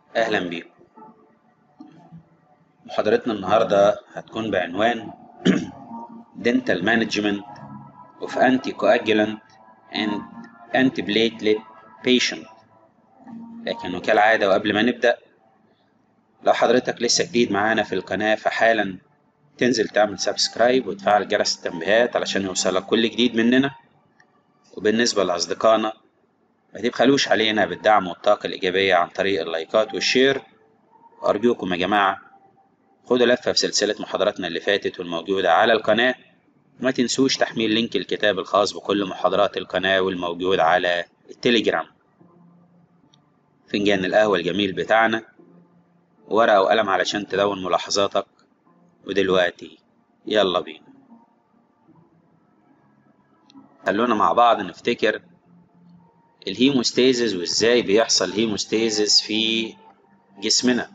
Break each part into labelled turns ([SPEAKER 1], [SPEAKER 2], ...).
[SPEAKER 1] أهلا بيكم محاضرتنا النهاردة هتكون بعنوان Dental Management of Anticoagulant and Antiplatelet Patient لكن وكالعادة وقبل ما نبدأ لو حضرتك لسه جديد معانا في القناة فحالا تنزل تعمل سبسكرايب وتفعل جرس التنبيهات علشان يوصلك كل جديد مننا وبالنسبة لأصدقائنا ما تبخلوش علينا بالدعم والطاقة الإيجابية عن طريق اللايكات والشير وأرجوكم يا جماعة خدوا لفة في سلسلة محاضراتنا اللي فاتت والموجودة على القناة وما تنسوش تحميل لينك الكتاب الخاص بكل محاضرات القناة والموجود على التليجرام فنجان القهوة الجميل بتاعنا ورقة وقلم علشان تدون ملاحظاتك ودلوقتي يلا بينا خلونا مع بعض نفتكر الهيموستيزز وازاي بيحصل هيموستيزز في جسمنا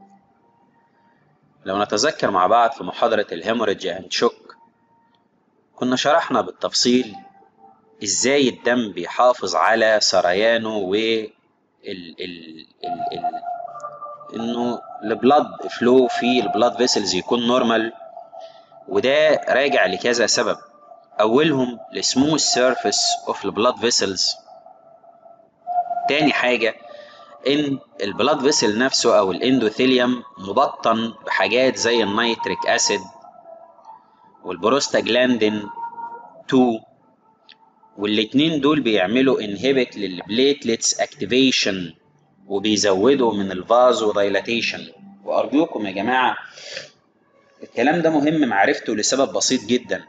[SPEAKER 1] لو نتذكر مع بعض في محاضرة الهيموريدج اند شوك كنا شرحنا بالتفصيل ازاي الدم بيحافظ على سريانه و ال ال ال ال انه البلاد فلو في البلاد فيسلز يكون نورمال وده راجع لكذا سبب اولهم السموث سيرفيس اوف البلاد فيسلز تاني حاجه ان البلاد فيسل نفسه او الاندوثيليوم مبطن بحاجات زي النيتريك اسيد والبروستاجلاندين 2 والاتنين دول بيعملوا انهبت للبليتلتس اكتيفيشن وبيزودوا من الفازو دايلاتيشن وارجوكم يا جماعه الكلام ده مهم معرفته لسبب بسيط جدا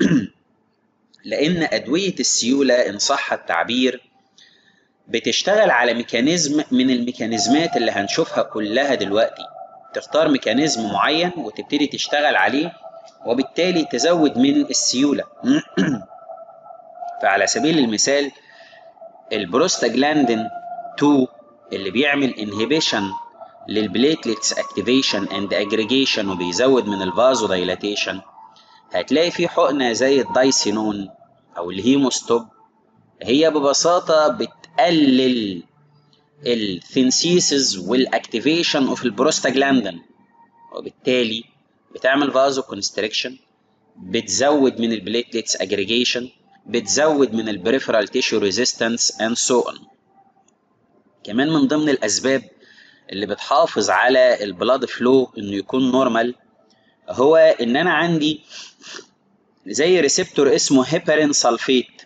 [SPEAKER 1] لان ادويه السيوله ان صح التعبير بتشتغل على ميكانيزم من الميكانيزمات اللي هنشوفها كلها دلوقتي تختار ميكانيزم معين وتبتدي تشتغل عليه وبالتالي تزود من السيولة فعلى سبيل المثال البروستاجلاندين 2 اللي بيعمل انهبيشن للبليتلتس اكتيفيشن اند اجريجيشن وبيزود من الفازو دايلاتيشن هتلاقي في حقنه زي الدايسينون او الهيموستوب هي ببساطه بتقلل الثينسيسز والاكتيفيشن اوف البروستاجلاندين وبالتالي بتعمل فازو كونستريكشن بتزود من البليتلتس اجريجيشن بتزود من البريفرال تيشو ريزيستنس اند سو اون كمان من ضمن الاسباب اللي بتحافظ على البلاد فلو انه يكون نورمال هو ان انا عندي زي ريسبتور اسمه هيبرين سلفيت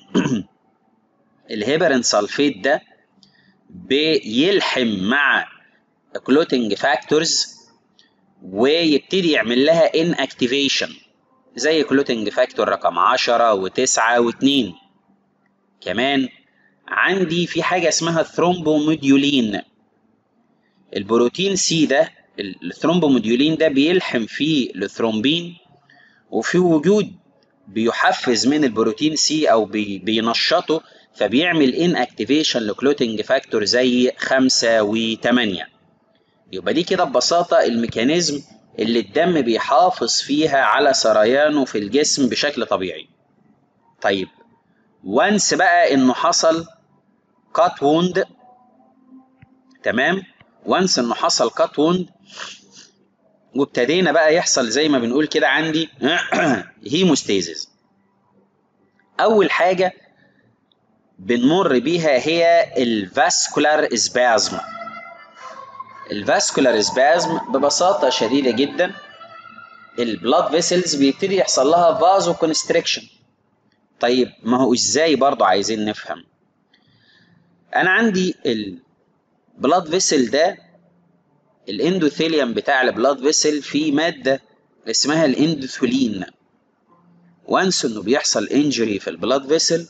[SPEAKER 1] الهيبرين سلفيت ده بيلحم مع كلوتنج فاكتورز ويبتدي يعمل لها ان اكتيفيشن زي كلوتنج فاكتور رقم 10 و9 و2 كمان عندي في حاجه اسمها الثرومبوموديولين البروتين سي ده الثرومبوموديولين ده بيلحم في الثرومبين وفي وجود بيحفز من البروتين سي او بي بينشطه فبيعمل ان اكتيفيشن لكلوتنج فاكتور زي 5 و8 يبقى دي كده ببساطه الميكانيزم اللي الدم بيحافظ فيها على سريانه في الجسم بشكل طبيعي طيب وانس بقى انه حصل كات ووند تمام وانس انه حصل كات ووند وابتدينا بقى يحصل زي ما بنقول كده عندي هيموستيزز اول حاجه بنمر بيها هي الفاسكولار اسبازم الفاسكولار اسبازم ببساطه شديده جدا البلاد فيسلز بيبتدي يحصل لها فازو كونستريكشن طيب ما هو ازاي برضه عايزين نفهم انا عندي البلاد فيسل ده الاندوثيليوم بتاع البلاد فيسل فيه ماده اسمها الاندوثولين وانس انه بيحصل انجري في البلاد فيسل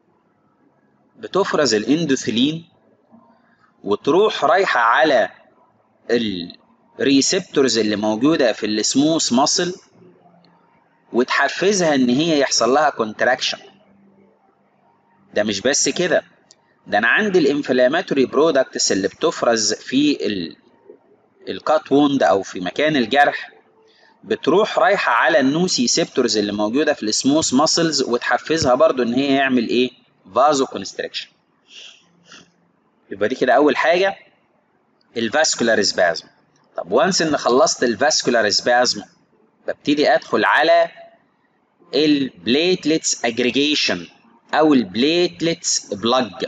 [SPEAKER 1] بتفرز الاندوثيلين وتروح رايحه على الريسبتورز اللي موجوده في السموث ماسل وتحفزها ان هي يحصل لها كونتراكشن ده مش بس كده ده انا عندي الانفلاماتوري برودكتس اللي بتفرز في ال الكات ووند او في مكان الجرح بتروح رايحه على النوسي سيبتورز اللي موجوده في السموث ماسلز وتحفزها برضو ان هي يعمل ايه فازو كونستريكشن يبقى دي كده اول حاجه الفاسكولار سبازم طب وانس ان خلصت الفاسكولار سبازم ببتدي ادخل على البليتلتس اجريجيشن او البليتلتس بلاج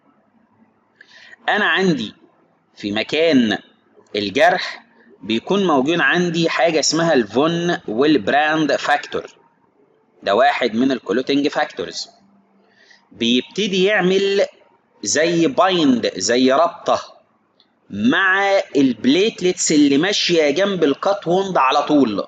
[SPEAKER 1] انا عندي في مكان الجرح بيكون موجود عندي حاجه اسمها الفون والبراند فاكتور ده واحد من الكلوتنج فاكتورز بيبتدي يعمل زي بايند زي ربطه مع البليتلتس اللي ماشيه جنب الكات ووند على طول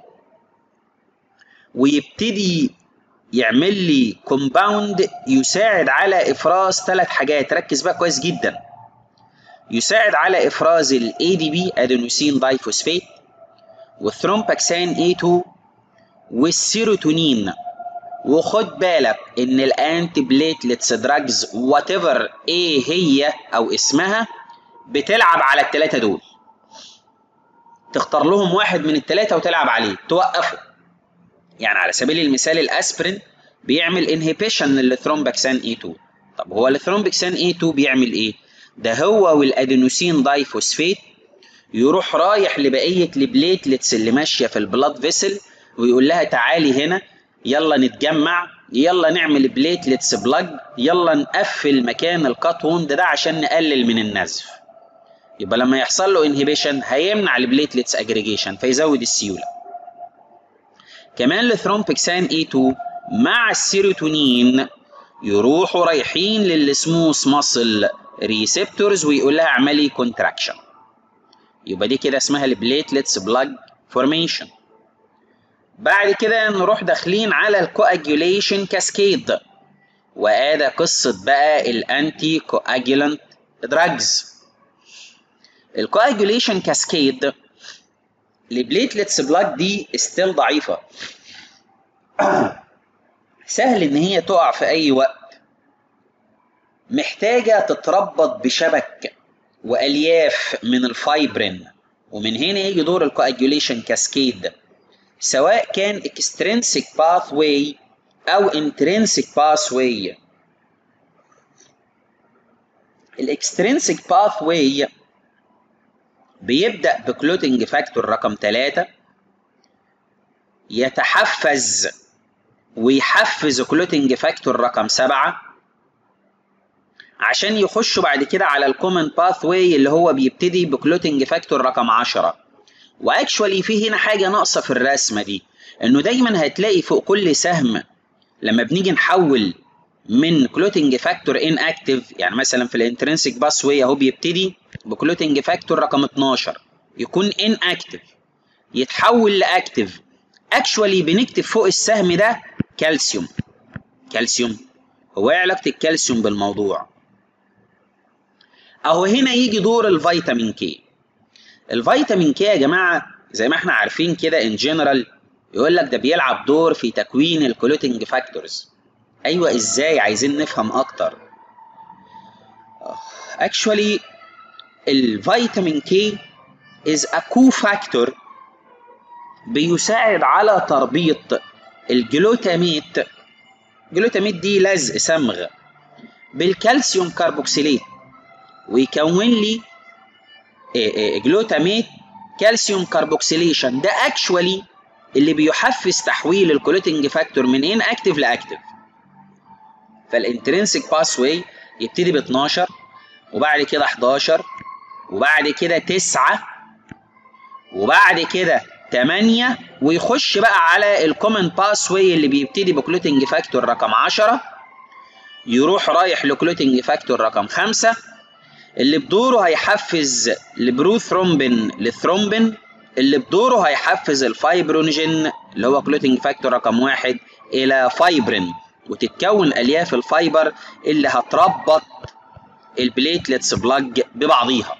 [SPEAKER 1] ويبتدي يعمل لي كومباوند يساعد على افراز ثلاث حاجات ركز بقى كويس جدا يساعد على افراز الاي دي بي ادينوسين دايفوسفيت والثرومباكسان اي 2 والسيروتونين وخد بالك ان الانتي بليتلتس دراجز وات ايفر ايه هي او اسمها بتلعب على الثلاثه دول تختار لهم واحد من الثلاثه وتلعب عليه توقفه يعني على سبيل المثال الاسبرين بيعمل انهبيشن للثرومباكسان اي 2 طب هو الثرومباكسان اي 2 بيعمل ايه ده هو والادينوسين دايفوسفيت يروح رايح لبقيه البليتلتس اللي ماشيه في البلاد فيسل ويقول لها تعالي هنا يلا نتجمع يلا نعمل بليتلتس بلاج يلا نقفل مكان الكات ووند ده عشان نقلل من النزف يبقى لما يحصل له انهبيشن هيمنع البليتلتس اجريجيشن فيزود السيوله كمان الثرومبكسان اي 2 مع السيروتونين يروحوا رايحين للسموث ماسل ريسبتورز ويقول لها اعملي كونتراكشن يبقى دي كده اسمها البليتلتس بلاج فورميشن بعد كده نروح داخلين على الكواجيوليشن كاسكيد وادي قصه بقى الانتي كواجولانت دراجز الكواجيوليشن كاسكيد البليتلتس بلاج دي ستيل ضعيفه سهل ان هي تقع في اي وقت محتاجه تتربط بشبك والياف من الفايبرين ومن هنا يجي دور الكواجيوليشن كاسكيد سواء كان extrinsic pathway أو intrinsic pathway الاكسترينسيك pathway بيبدأ بكلوتنج فاكتور رقم 3 يتحفز ويحفز كلوتنج فاكتور رقم 7 عشان يخشوا بعد كده على الكومن باثواي اللي هو بيبتدي بكلوتنج فاكتور رقم 10 واكشولي في هنا حاجه ناقصه في الرسمه دي انه دايما هتلاقي فوق كل سهم لما بنيجي نحول من كلوتنج فاكتور ان اكتف يعني مثلا في الانترنسيك باس واي اهو بيبتدي بكلوتنج فاكتور رقم 12 يكون ان اكتف يتحول لاكتف اكشولي بنكتب فوق السهم ده كالسيوم كالسيوم هو ايه علاقه الكالسيوم بالموضوع اهو هنا يجي دور الفيتامين كي الفيتامين كي يا جماعه زي ما احنا عارفين كده ان جنرال يقول لك ده بيلعب دور في تكوين الكلوتنج فاكتورز ايوه ازاي عايزين نفهم اكتر actually الفيتامين كي is a co-factor بيساعد على تربيط الجلوتاميت الجلوتاميت دي لزق صمغ بالكالسيوم كربوكسيليت ويكون لي جلوتاميت كالسيوم كربوكسيليشن ده اكشوالي اللي بيحفز تحويل الكلوتنج فاكتور من ان اكتف لاكتف فالانترنسيك باس واي يبتدي ب 12 وبعد كده 11 وبعد كده 9 وبعد كده 8 ويخش بقى على الكومن باس واي اللي بيبتدي بكلوتنج فاكتور رقم 10 يروح رايح لكلوتنج فاكتور رقم 5 اللي بدوره هيحفز البروثرومبين للثرومبين اللي بدوره هيحفز الفايبرونجين اللي هو كلوتنج فاكتور رقم واحد الى فايبرين وتتكون الياف الفايبر اللي هتربط البليتلتس بلاج ببعضيها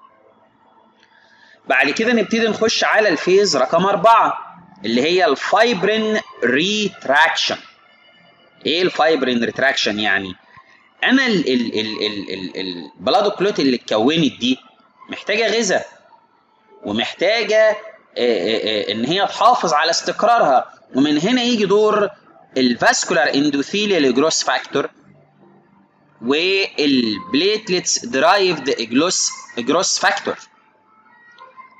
[SPEAKER 1] بعد كده نبتدي نخش على الفيز رقم أربعة اللي هي الفايبرين ريتراكشن ايه الفايبرين ريتراكشن يعني انا البلادو كلوت اللي اتكونت دي محتاجه غذاء ومحتاجه ان هي تحافظ على استقرارها ومن هنا يجي دور الفاسكولار اندوثيليال جروس فاكتور والبليتلتس درايفد جلوس جروس فاكتور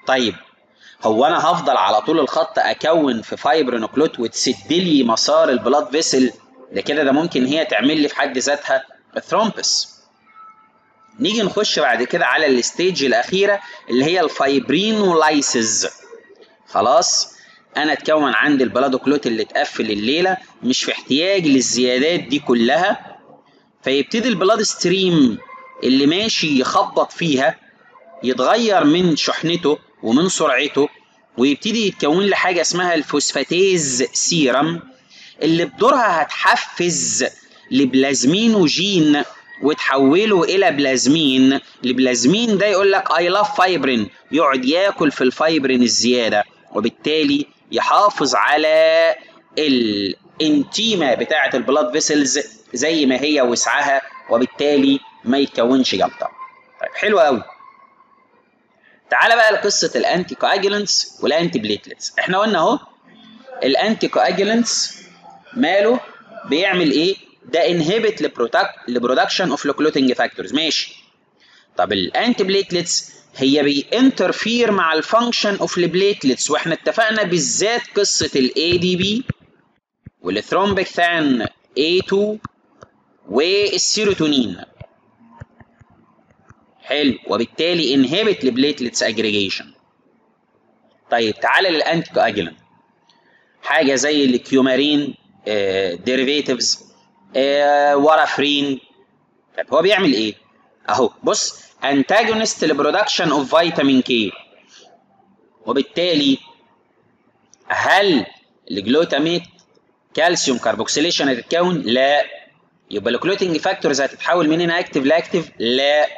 [SPEAKER 1] طيب هو انا هفضل على طول الخط اكون في فايبرينوكلوت وتسد لي مسار البلاد فيسل ده كده ده ممكن هي تعمل لي في حد ذاتها الثرومبس نيجي نخش بعد كده على الستيج الاخيره اللي هي الفايبرينولايسز خلاص انا اتكون عندي البلادوكلوت اللي اتقفل الليله مش في احتياج للزيادات دي كلها فيبتدي البلاد ستريم اللي ماشي يخبط فيها يتغير من شحنته ومن سرعته ويبتدي يتكون لي حاجه اسمها الفوسفاتيز سيرم اللي بدورها هتحفز لبلازمينوجين وتحوله الى بلازمين البلازمين ده يقول لك اي لاف فايبرين يقعد ياكل في الفايبرين الزياده وبالتالي يحافظ على الانتيما بتاعه البلاد فيسلز زي ما هي وسعها وبالتالي ما يتكونش جلطه طيب حلو قوي تعالى بقى لقصه الانتي كواجولانتس والانتي بليتلتس احنا قلنا اهو الانتي كواجولانتس ماله بيعمل ايه ده انهبت لبرودكشن اوف لوكلوتنج فاكتورز ماشي طب الانتي بليتلتس هي بينترفير مع الفانكشن اوف البليتلتس واحنا اتفقنا بالذات قصه الاي دي بي والثرومبكثان A2 والسيروتونين حلو وبالتالي انهبت البليتلتس اجريجيشن طيب تعالى للانتي كواجولانت حاجه زي الكيومارين ديريفيتيفز وارافرين طيب هو بيعمل ايه اهو بص انتاجونست لبرودكشن اوف فيتامين كي وبالتالي هل الجلوتاميت كالسيوم كاربوكسيليشن هتتكون لا يبقى الكلوتنج فاكتورز هتتحول من هنا اكتف لاكتف لا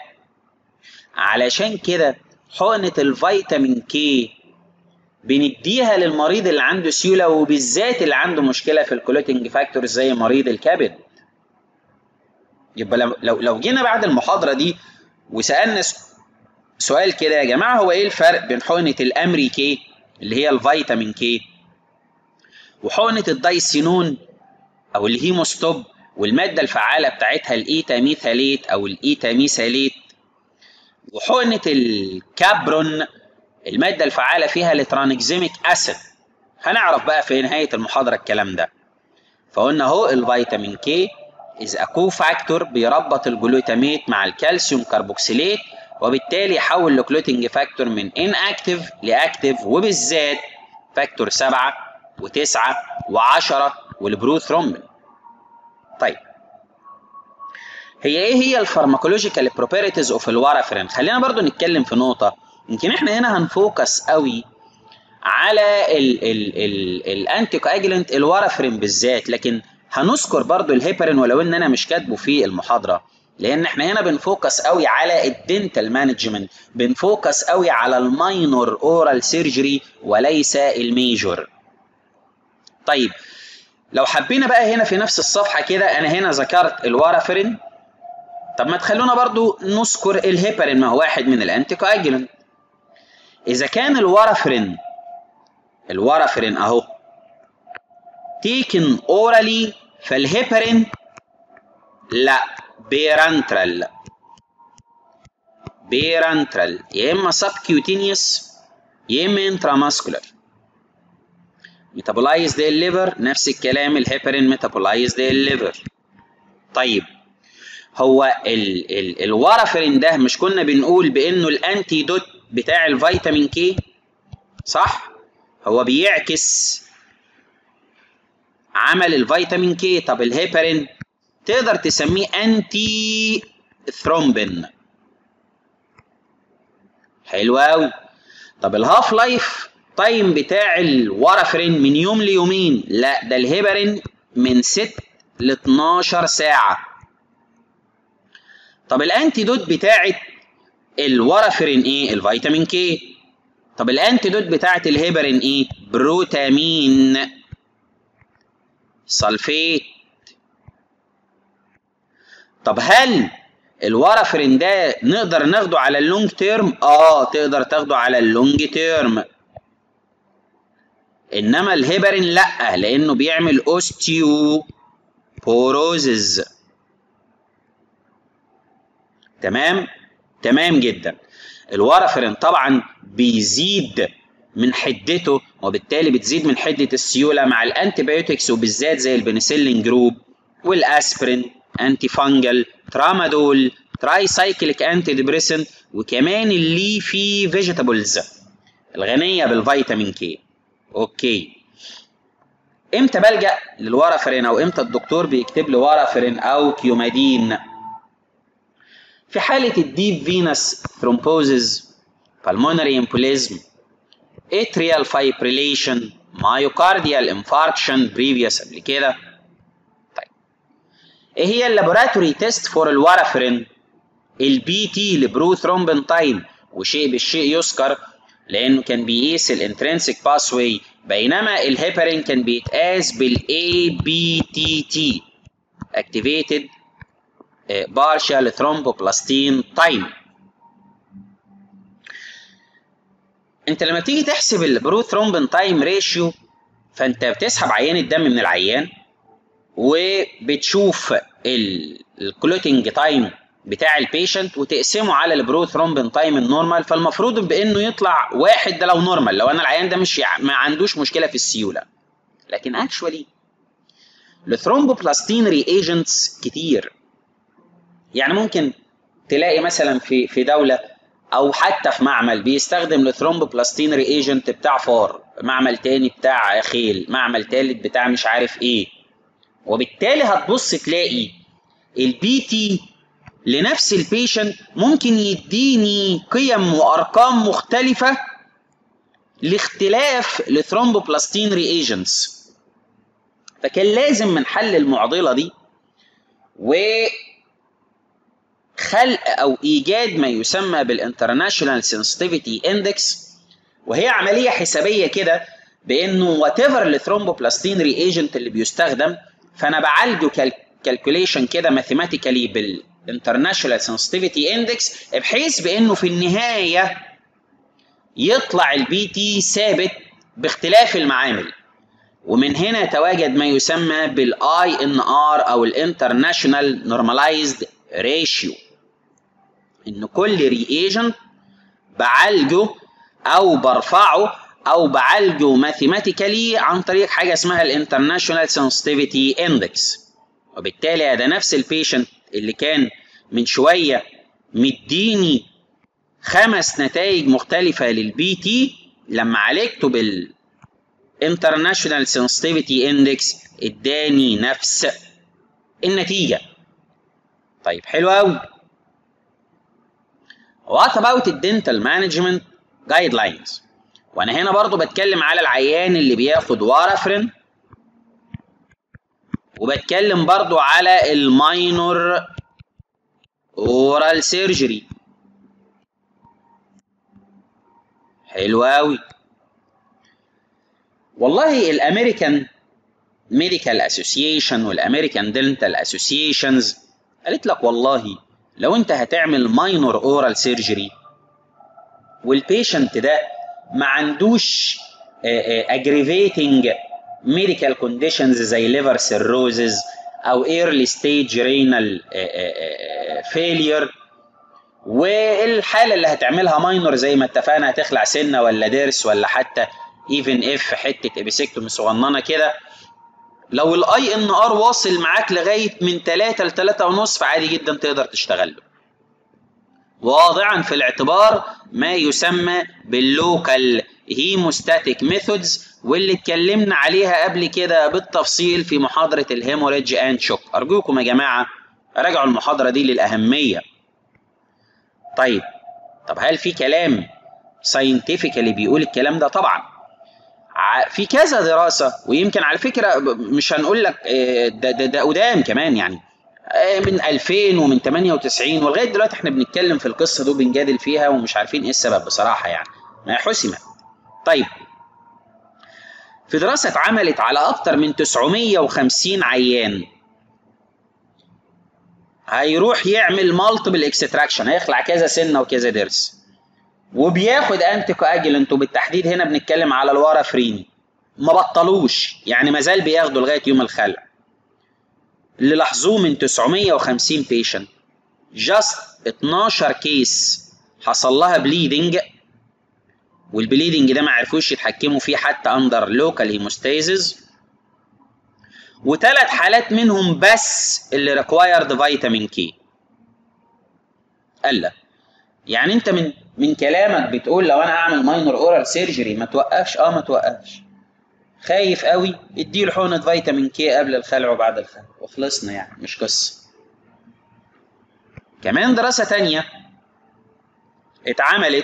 [SPEAKER 1] علشان كده حقنه الفيتامين كي بنديها للمريض اللي عنده سيوله وبالذات اللي عنده مشكله في الكلوتنج فاكتورز زي مريض الكبد يبقى لو لو لو جينا بعد المحاضره دي وسالنا سؤال كده يا جماعه هو ايه الفرق بين حقنه الامريكي اللي هي الفيتامين كي وحقنه الدايسينون او الهيموستوب والماده الفعاله بتاعتها الايتاميثاليت او الايتاميثاليت وحقنه الكابرون الماده الفعاله فيها الترانكزيميك اسيد هنعرف بقى في نهايه المحاضره الكلام ده فقلنا اهو الفيتامين كي از ا كو فاكتور بيربط الجلوتاميت مع الكالسيوم كربوكسيليت وبالتالي يحول الكلوتنج فاكتور من ان اكتف لاكتف وبالذات فاكتور 7 و9 و10 والبروثرومبين طيب هي ايه هي الفارماكولوجيكال بروبرتيز اوف الوارفرين خلينا برضو نتكلم في نقطه يمكن احنا هنا هنفوكس قوي على ال ال ال الانتي كواجلنت الوارفرين بالذات لكن هنذكر برضو الهيبرين ولو ان انا مش كاتبه في المحاضره لان احنا هنا بنفوكس قوي على الدنتال مانجمنت بنفوكس قوي على الماينور اورال سيرجري وليس الميجور طيب لو حبينا بقى هنا في نفس الصفحه كده انا هنا ذكرت الوارفرين طب ما تخلونا برضو نذكر الهيبرين ما هو واحد من الانتي كواجلنت اذا كان الوارفرين الوارفرين اهو تيكن اورالي فالهيبرين لا بيرانترال بيرانترال يا اما سبكيوتينيوس يا اما انتراماسكولار ميتابولايز ده الليفر نفس الكلام الهيبرين ميتابولايز ده الليفر طيب هو ال ال الوارفرين ده مش كنا بنقول بانه الانتي دوت بتاع الفيتامين كي صح هو بيعكس عمل الفيتامين كي طب الهيبرين تقدر تسميه انتي ثرومبين حلو قوي طب الهاف لايف تايم بتاع الوارفرين من يوم ليومين لا ده الهيبرين من 6 ل 12 ساعه طب الانتيدوت بتاعت الورافرين ايه الفيتامين كي طب الانتيدوت بتاعت الهيبرين ايه بروتامين سلفيت طب هل الورافرين ده نقدر ناخده على اللونج تيرم اه تقدر تاخده على اللونج تيرم انما الهيبرين لا لانه بيعمل اوستيو بوروزز تمام تمام جدا الوارفرين طبعا بيزيد من حدته وبالتالي بتزيد من حده السيوله مع الانتيبيوتكس وبالذات زي البنسلين جروب والاسبرين انتي فانجل ترامادول تراي سايكليك انتي ديبريسنت وكمان اللي فيه فيجيتابلز الغنيه بالفيتامين كي اوكي امتى بلجا للورافرين او امتى الدكتور بيكتب لي وارفرين او كيومادين في حاله الديب فينس ثرومبوزز pulmonary embolism atrial fibrillation myocardial infarction previous قبل كده طيب ايه هي اللابوراتوري تيست فور الوارفرين البي تي البروثرومبنتاين وشيء بالشيء يذكر لانه كان بيقيس الانترنسك باثوي بينما الهيبرين كان بيتقاس بالاي بي تي تي activated partial thromboplastin time انت لما بتيجي تحسب البروثرومبين تايم ريشيو فانت بتسحب عيان الدم من العيان وبتشوف الكلوتنج تايم بتاع البيشنت وتقسمه على البروثرومبين تايم النورمال فالمفروض بانه يطلع واحد ده لو نورمال لو انا العيان ده مش ما عندوش مشكله في السيوله لكن اكشولي الثرومبوبلاستين ري ايجنتس كتير يعني ممكن تلاقي مثلا في في دوله او حتى في معمل بيستخدم الثرومبوبلاستين ري ايجنت بتاع فار معمل تاني بتاع خيل معمل تالت بتاع مش عارف ايه وبالتالي هتبص تلاقي البي تي لنفس البيشنت ممكن يديني قيم وارقام مختلفه لاختلاف الثرومبوبلاستين ري ايجنتس فكان لازم من حل المعضله دي و خلق او ايجاد ما يسمى بالانترناشونال سنسيتيفيتي اندكس وهي عمليه حسابيه كده بانه وات ايفر الثرومبوبلاستين ري ايجنت اللي بيستخدم فانا بعالجه كالكوليشن كده ماثيماتيكالي بالانترناشونال سنسيتيفيتي اندكس بحيث بانه في النهايه يطلع البي تي ثابت باختلاف المعامل ومن هنا يتواجد ما يسمى بالاي ان ار او الانترناشونال نورماليزد ريشيو ان كل رياجنت بعالجه او برفعه او بعالجه ماثيماتيكالي عن طريق حاجه اسمها الانترناشونال سنسيتيفيتي اندكس وبالتالي ده نفس البيشنت اللي كان من شويه مديني خمس نتائج مختلفه للبي تي لما عالجته بال international sensitivity index اداني نفس النتيجه طيب حلو قوي What about الدنتال مانجمنت جايد لاينز وانا هنا برضو بتكلم على العيان اللي بياخد وارفرين وبتكلم برضو على الماينور اورال سيرجري حلو قوي والله الامريكان ميديكال اسوسيشن والامريكان دنتال اسوسيشنز قالت لك والله لو انت هتعمل ماينور اورال سيرجري والبيشنت ده ما عندوش اجريفيتنج ميديكال كونديشنز زي ليفر سيروزز او ايرلي ستيج رينال فيلير والحاله اللي هتعملها ماينور زي ما اتفقنا هتخلع سنه ولا ضرس ولا حتى ايفن اف حته ابيسكتوم صغننه كده لو الاي ان ار واصل معاك لغايه من 3 ل 3 ونص فعادي جدا تقدر تشتغل له واضعا في الاعتبار ما يسمى باللوكال هيموستاتيك ميثودز واللي اتكلمنا عليها قبل كده بالتفصيل في محاضره الهيموريدج اند شوك ارجوكم يا جماعه راجعوا المحاضره دي للاهميه طيب طب هل في كلام ساينتفيكالي بيقول الكلام ده طبعا في كذا دراسه ويمكن على فكره مش هنقول لك ده ده, ده قدام كمان يعني من 2000 ومن 98 ولغايه دلوقتي احنا بنتكلم في القصه دي وبنجادل فيها ومش عارفين ايه السبب بصراحه يعني ما حسمت طيب في دراسه اتعملت على اكتر من 950 عيان هيروح يعمل مالتيبل اكستراكشن هيخلع كذا سنه وكذا ضرس وبياخد انتي كواجلنت وبالتحديد هنا بنتكلم على الوارفرين ما بطلوش يعني ما زال بياخدوا لغايه يوم الخلع اللي لاحظوه من 950 بيشنت جاست 12 كيس حصل لها بليدنج والبليدنج ده ما عرفوش يتحكموا فيه حتى اندر لوكال هيموستاسيس وثلاث حالات منهم بس اللي ريكوايرد فيتامين كي قال لا يعني انت من من كلامك بتقول لو انا هعمل ماينور اورال سيرجري ما توقفش اه ما توقفش خايف قوي اديله حقنه فيتامين كي قبل الخلع وبعد الخلع وخلصنا يعني مش قصه كمان دراسه تانية اتعملت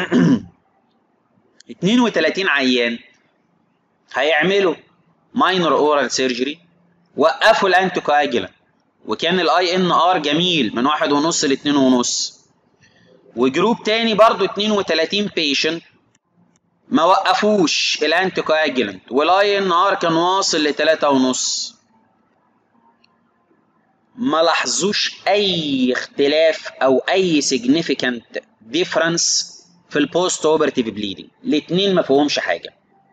[SPEAKER 1] 32 عيان هيعملوا ماينور اورال سيرجري وقفوا الانتي كواجلانت وكان الاي ان ار جميل من واحد ونص لاتنين ونص وجروب تاني برضو 32 بيشنت ما وقفوش الانتي كواجلانت والاي ان ار كان واصل لتلاتة ونص ما لاحظوش اي اختلاف او اي significant difference في البوست اوبرتيف بليدنج الاثنين ما فيهمش حاجه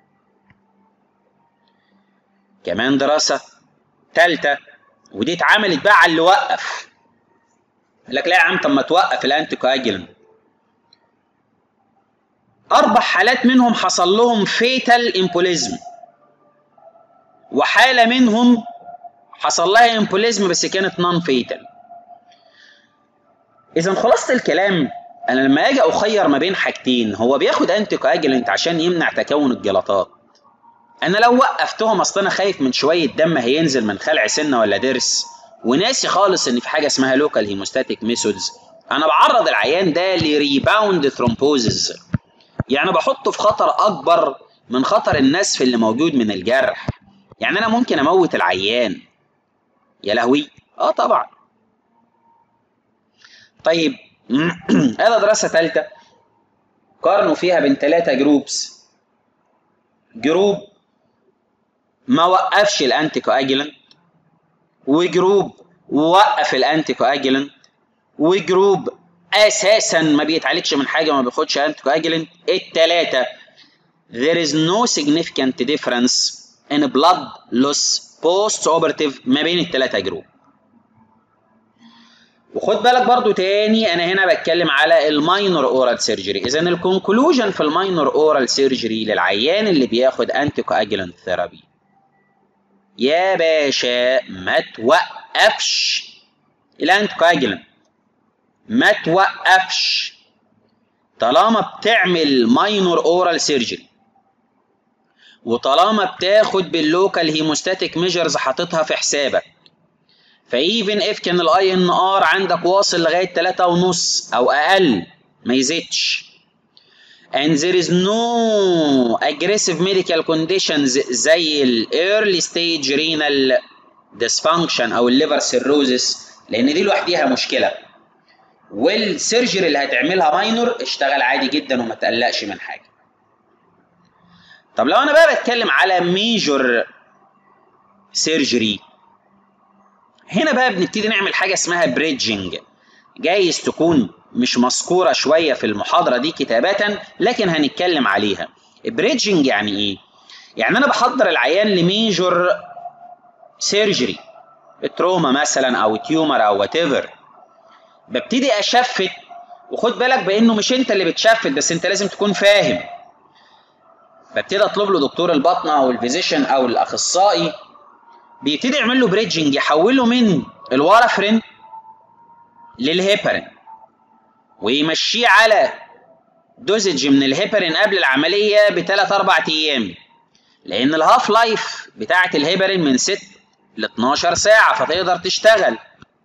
[SPEAKER 1] كمان دراسه ثالثه ودي اتعملت بقى على اللي وقف قال لك لا يا عم طب ما توقف الانتي كواجلانت اربع حالات منهم حصل لهم فيتال امبوليزم وحاله منهم حصل لها امبوليزم بس كانت نون فيتال اذا خلاصه الكلام انا لما اجي اخير ما بين حاجتين هو بياخد انتي كواجلنت عشان يمنع تكون الجلطات انا لو وقفتهم اصل انا خايف من شويه دم هينزل من خلع سنه ولا ضرس وناسي خالص ان في حاجه اسمها لوكال هيموستاتيك ميثودز انا بعرض العيان ده لريباوند ثرومبوزز يعني بحطه في خطر اكبر من خطر النسف اللي موجود من الجرح يعني انا ممكن اموت العيان يا لهوي اه طبعا طيب هذا دراسة ثالثة قارنوا فيها بين ثلاثة جروبس جروب ما وقفش الانتي كواجلنت وجروب وقف الانتي كواجلنت وجروب اساسا ما بيتعالجش من حاجه وما بياخدش انتي كواجلنت الثلاثه there is no significant difference in blood loss post operative ما بين الثلاثه جروب وخد بالك برضو تاني انا هنا بتكلم على الماينور اورال سيرجري اذا الكونكلوجن في الماينور اورال سيرجري للعيان اللي بياخد انتي كواجلانت ثيرابي يا باشا ما توقفش الانتي كواجلانت ما توقفش طالما بتعمل ماينور اورال سيرجري وطالما بتاخد باللوكال هيموستاتيك ميجرز حاططها في حسابك فايفن اف كان الاي ان ار عندك واصل لغايه 3 ونص او اقل ما يزيدش and there is no aggressive medical conditions زي ال early stage renal dysfunction او الليفر سيروزس لان دي لوحديها مشكله والسيرجري اللي هتعملها ماينور اشتغل عادي جدا وما تقلقش من حاجه طب لو انا بقى بتكلم على ميجور سيرجري هنا بقى بنبتدي نعمل حاجه اسمها بريدجنج جايز تكون مش مذكوره شويه في المحاضره دي كتابه لكن هنتكلم عليها بريدجنج يعني ايه يعني انا بحضر العيان لميجور سيرجري تروما مثلا او تيومر او وات ايفر ببتدي اشفت وخد بالك بانه مش انت اللي بتشفت بس انت لازم تكون فاهم ببتدي اطلب له دكتور البطنه او الفيزيشن او الاخصائي بيبتدي يعمل له بريدجنج يحوله من الوارفرين للهيبرين ويمشيه على دوزج من الهيبرين قبل العمليه بثلاث اربع ايام لان الهاف لايف بتاعه الهيبرين من 6 ل 12 ساعه فتقدر تشتغل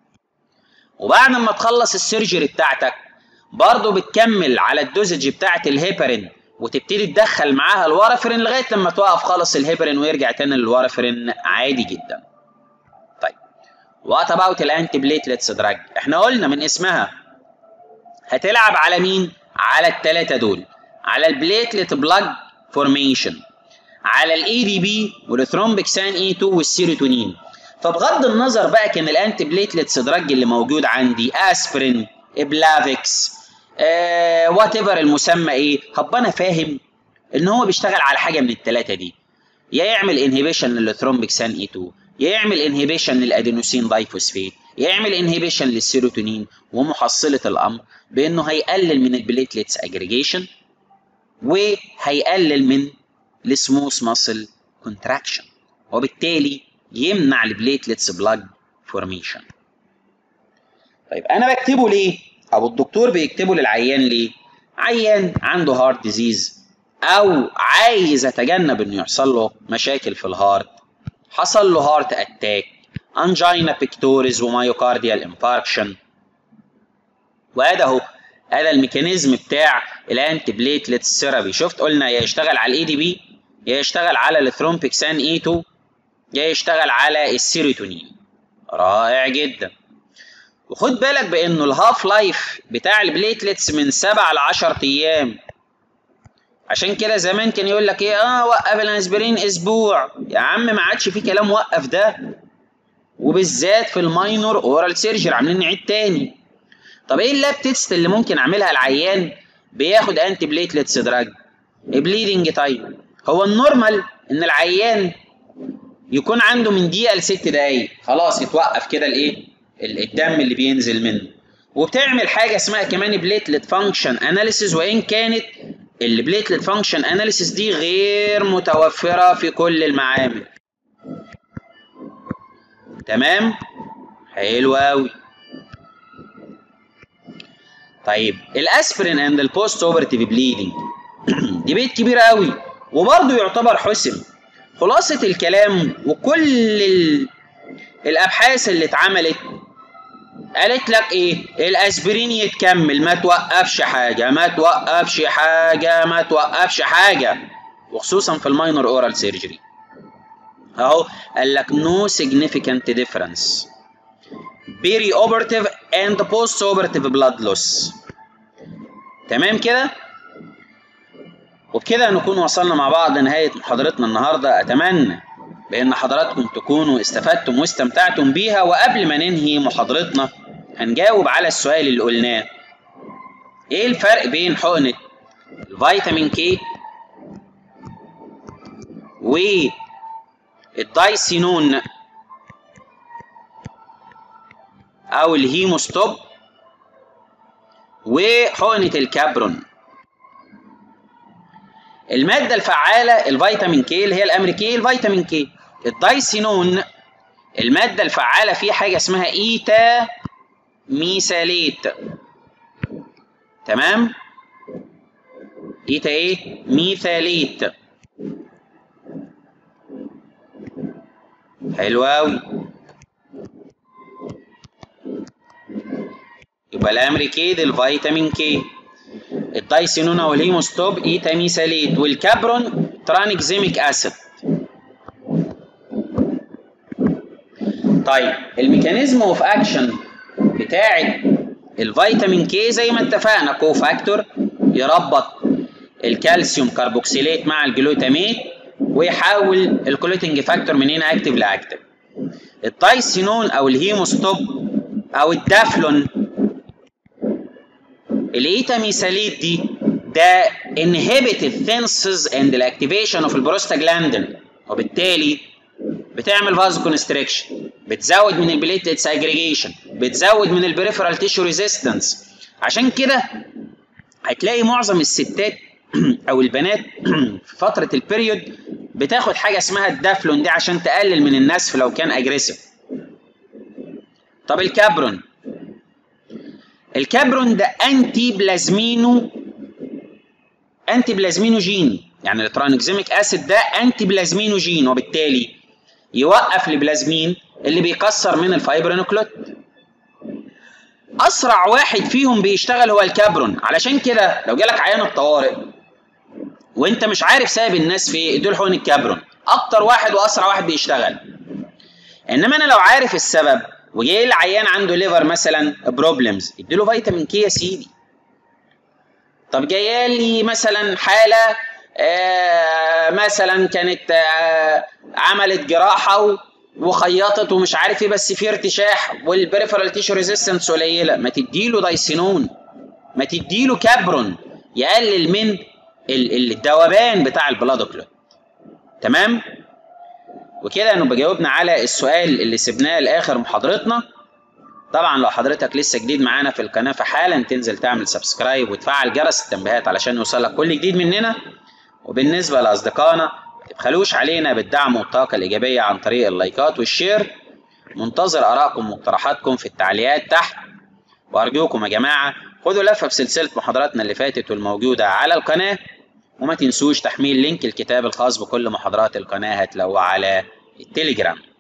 [SPEAKER 1] وبعد ما تخلص السيرجري بتاعتك برضه بتكمل على الدوزج بتاعه الهيبرين وتبتدي تدخل معاها الوارفرين لغايه لما توقف خالص الهيبرين ويرجع تاني للوارفرين عادي جدا. طيب وات اباوت الانتي بليتلتس دراج احنا قلنا من اسمها هتلعب على مين؟ على الثلاثه دول على البليتلت بلاج فورميشن على الاي دي بي والثرومبكسان اي 2 والسيروتونين فبغض النظر بقى كان الانتي بليتلتس دراج اللي موجود عندي اسبرين ابلافيكس وات ايفر المسمى ايه هبقى انا فاهم ان هو بيشتغل على حاجه من الثلاثه دي يا يعمل انهبيشن للثرومبكسان اي 2 يا يعمل انهبيشن للادينوسين دايفوسفيت يعمل انهبيشن للسيروتونين ومحصله الامر بانه هيقلل من البليتلتس اجريجيشن وهيقلل من السموث ماسل كونتراكشن وبالتالي يمنع البليتلتس بلاج فورميشن طيب انا بكتبه ليه او الدكتور بيكتبه للعيان ليه عيان عنده هارت ديزيز او عايز اتجنب انه يحصل له مشاكل في الهارت حصل له هارت اتاك انجينا بيكتوريز ومايوكارديال انفاركشن وهذا هو هذا الميكانيزم بتاع الانتي بليتلت ثيرابي شفت قلنا يا يشتغل على الاي دي بي يا يشتغل على الثرومبيكسان اي 2 يا يشتغل على السيروتونين رائع جدا وخد بالك بانه الهاف لايف بتاع البليتلتس من 7 ل 10 ايام عشان كده زمان كان يقول لك ايه اه وقف الاسبرين اسبوع يا عم ما عادش في كلام وقف ده وبالذات في الماينور اورال سيرجري عاملين نعيد تاني طب ايه اللاب تيست اللي ممكن اعملها العيان بياخد انتي بليتلتس دراج بليدنج تايم هو النورمال ان العيان يكون عنده من دقيقه لست دقايق خلاص يتوقف كده الايه الدم اللي بينزل منه وبتعمل حاجه اسمها كمان بليتلت فانكشن اناليسيز وان كانت البليتلت فانكشن اناليسيس دي غير متوفره في كل المعامل تمام حلو قوي طيب الاسبرين اند البوست اوبرتيف بليدنج دي بيت كبير قوي وبرضه يعتبر حسم خلاصه الكلام وكل ال... الابحاث اللي اتعملت قالت لك ايه الاسبرين يتكمل ما توقفش حاجه ما توقفش حاجه ما توقفش حاجه وخصوصا في الماينور اورال سيرجري اهو قال لك no significant difference بيري اوبرتيف اند بوست اوبرتيف بلاد لوس تمام كده وبكده نكون وصلنا مع بعض لنهايه محاضرتنا النهارده اتمنى بان حضراتكم تكونوا استفدتم واستمتعتم بيها وقبل ما ننهي محاضرتنا هنجاوب على السؤال اللي قلناه ايه الفرق بين حقنه الفيتامين كي والدايسينون او الهيموستوب وحقنه الكابرون الماده الفعاله الفيتامين كي اللي هي الامريكيه الفيتامين كي الدايسينون الماده الفعاله فيه حاجه اسمها ايتا ميثاليت تمام ايتا ايه ميثاليت حلو قوي يبقى الامريكيد الفيتامين كي الدايسينون او الهيموستوب ايتا ميثاليت والكابرون ترانكزيميك اسيد طيب الميكانيزم اوف اكشن بتاعه الفيتامين كي زي ما اتفقنا كو فاكتور يربط الكالسيوم كربوكسيليت مع الجلوتاميت ويحول الكلوتنج فاكتور من هنا اكتف لاكتف التايسينون او الهيموستوب او الدافلون الايتاميساليت دي ده inhibit الثينسز and الاكتيفيشن اوف البروستاجلاندين وبالتالي بتعمل فازو كونستريكشن بتزود من البليتلتس اجريجيشن بتزود من البريفرال تيشو ريزيستنس عشان كده هتلاقي معظم الستات او البنات في فتره البريود بتاخد حاجه اسمها الدافلون دي عشان تقلل من النسف لو كان اجريسيف طب الكابرون الكابرون ده انتي بلازمينو انتي بلازمينو جين يعني الترانكزيميك اسيد ده انتي بلازمينو جين وبالتالي يوقف البلازمين اللي بيكسر من الفايبرينوكلوت اسرع واحد فيهم بيشتغل هو الكابرون علشان كده لو جالك عيان الطوارئ وانت مش عارف سبب الناس في ايه ادوا حقن الكابرون اكتر واحد واسرع واحد بيشتغل انما انا لو عارف السبب وجاي العيان عنده ليفر مثلا بروبلمز اديله فيتامين كي يا سيدي طب جايه لي مثلا حاله آه مثلا كانت آه عملت جراحه وخيطت ومش عارف ايه بس في ارتشاح والبريفرال تيشو ريزيستنس قليله ما تديله دايسينون ما تديله كابرون يقلل من الذوبان بتاع البلادوكلوت تمام وكده نبقى جاوبنا على السؤال اللي سبناه لاخر محاضرتنا طبعا لو حضرتك لسه جديد معانا في القناه فحالا تنزل تعمل سبسكرايب وتفعل جرس التنبيهات علشان يوصلك كل جديد مننا وبالنسبه لاصدقائنا ما تبخلوش علينا بالدعم والطاقه الايجابيه عن طريق اللايكات والشير منتظر ارائكم واقتراحاتكم في التعليقات تحت وارجوكم يا جماعه خدوا لفه في سلسله محاضراتنا اللي فاتت والموجوده على القناه وما تنسوش تحميل لينك الكتاب الخاص بكل محاضرات القناه هتلاقوه على التليجرام